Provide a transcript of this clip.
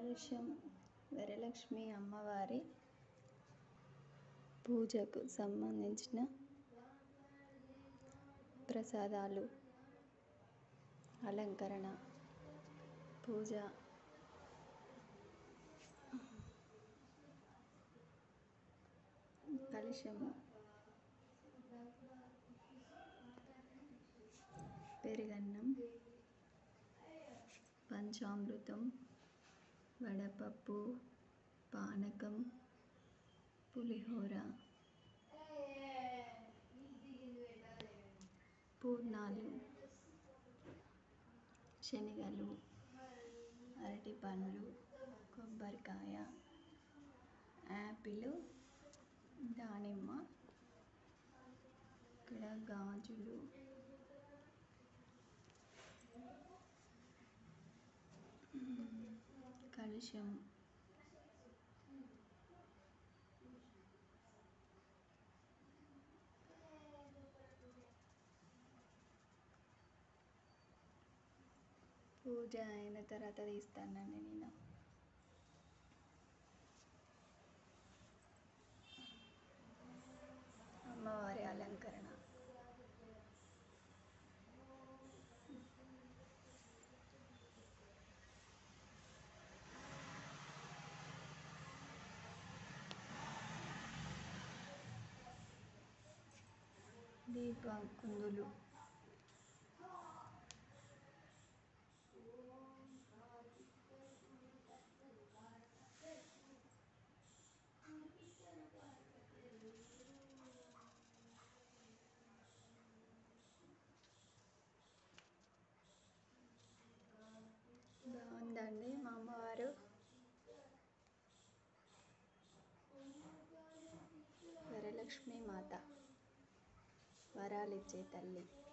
కలుషం వరలక్ష్మి అమ్మవారి పూజకు సంబంధించిన ప్రసాదాలు అలంకరణ పూజ కలుషము పెరుగన్నం పంచామృతం వడపప్పు పానకం పులిహోర పూర్ణాలు శనగలు అరటిపండ్లు కొబ్బరికాయ యాపిల్ దానిమ్మ ఇక్కడ గాజులు కలుషం పూజ అయిన తర్వాత తీస్తానండి నేను అమ్మవారి అలంకరణ దీప కుందులు బాగుందండి మా అమ్మవారు వరలక్ష్మి మాత వరాలిచ్చే తల్లి